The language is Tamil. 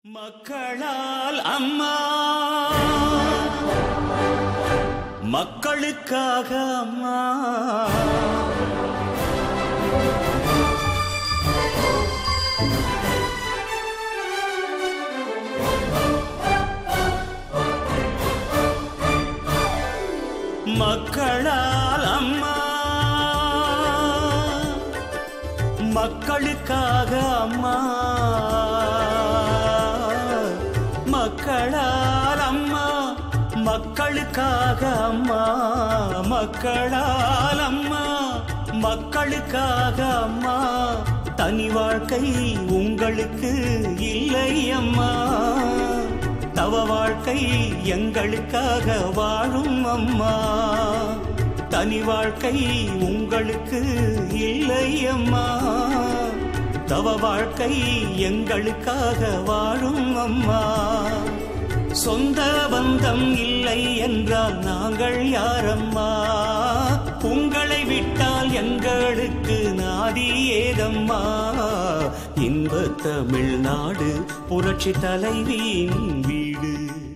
மக்களால் அம்மா மக்களுக்காக அம்மா மக்களால் அம்மா மக்களுக்காக அம்மா மக்களால் அம்மா மக்களுக்காக அம்மா மக்களால் அம்மா மக்களுக்காக அம்மா தனி வாழ்க்கை உங்களுக்கு இல்லை அம்மா தவ வாழ்க்கை எங்களுக்காக வாழும் அம்மா தனி வாழ்க்கை உங்களுக்கு இல்லை அம்மா தவ வாழ்க்கை எங்களுக்காக வாழும் அம்மா சொந்த பந்தம் இல்லை என்றால் நாங்கள் யாரம்மா உங்களை விட்டால் எங்களுக்கு நாதி ஏதம்மா இன்ப தமிழ்நாடு புரட்சி தலைவியின் வீடு